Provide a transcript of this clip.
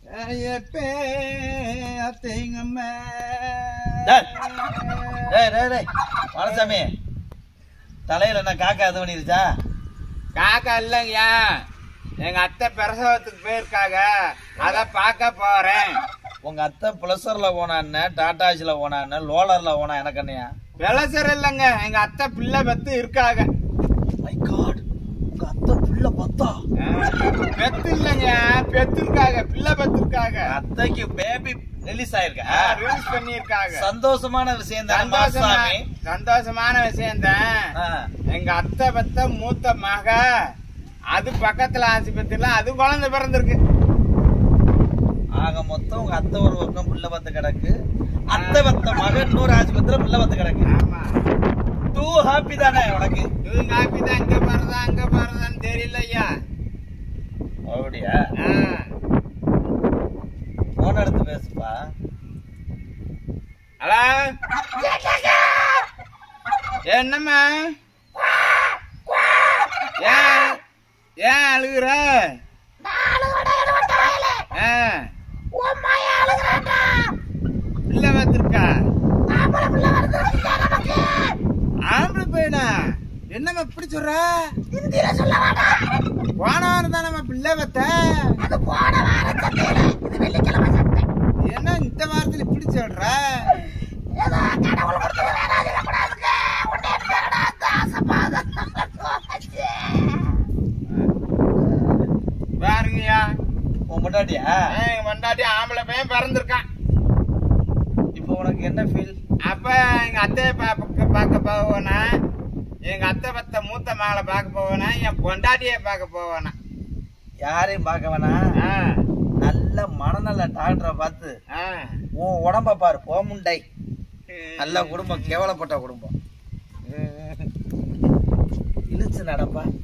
டேய். டேய் டேய் டேய் மனசாமி தலையில என்ன காக்கா இது பண்ணிருச்சா காக்கா இல்லைங்கய்யா எங்க அத்தை பிரசவத்துக்கு போயிருக்காங்க அத பார்க்க போறேன் உங்க அத்தை பிளஸர்ல போனான்னு டாடாஸ்ல போனான்னு லோலர்ல போனா எனக்கு என்னையா விளசர் இல்லைங்க எங்க அத்தை பிள்ளை பத்து இருக்காங்க மை காட் உங்க அத்தை புள்ள பத்தா பெத்து இல்லைங்க பெத்து இருக்காங்க பிள்ளை பத்து இருக்காங்க அத்தைக்கு பேபி ரிலீஸ் ஆயிருக்கா ரிலீஸ் பண்ணிருக்காங்க சந்தோஷமான விஷயம் தான் சந்தோஷமா மாசாமி சந்தோஷமான விஷயம் தான் ஆ. எங்க அத்தை பத்த மூத்த மக அது பக்கத்துல ஆஸ்பத்திரியில அது குழந்தை பிறந்திருக்கு ஆக மொத்தம் உங்க அத்தை ஒரு பக்கம் புள்ள பத்து கிடக்கு அத்தை பத்த மகன் இன்னொரு ஆஸ்பத்திரியில புள்ள பத்து கிடக்கு ஆமா டூ ஹாப்பி தானே உனக்கு இவங்க காப்பி தான் இங்க பாருதா அங்க பாருதான்னு தெரியல ஐயா அப்படியா ஆ. போன் எடுத்து பேசுப்பா ஹலோ என்னம்மா ஏன் ஏன் அழுகுற ஆ. பிள்ளை பார்த்திருக்கா ஆம்பளை பையனா என்னம்மா இப்படி சொல்ற போன வாரம் தான் நம்ம பிள்ளை பத்த என்ன இந்த வாரத்துல இப்படி சொல்ற பாருங்கய்யா உன் முன்னாடியா எங்க மண்டாட்டி ஆம்பளை பையன் பிறந்திருக்கான் இப்போ உனக்கு என்ன ஃபீல் அப்ப எங்க அத்தையை பார்க்க பார்க்க போவேனா எங்க அத்தை பத்த மூத்த மகளை பார்க்க போவேனா என் பொண்டாட்டியை பார்க்க போவேனா யாரையும் பார்க்க வேணாம் ஆ, நல்ல மனநல டாக்டரை பார்த்து ஆ. உன் உடம்ப பாரு போமுண்டை நல்ல குடும்பம் கேவலப்பட்ட குடும்பம் இழுச்சு நடப்பா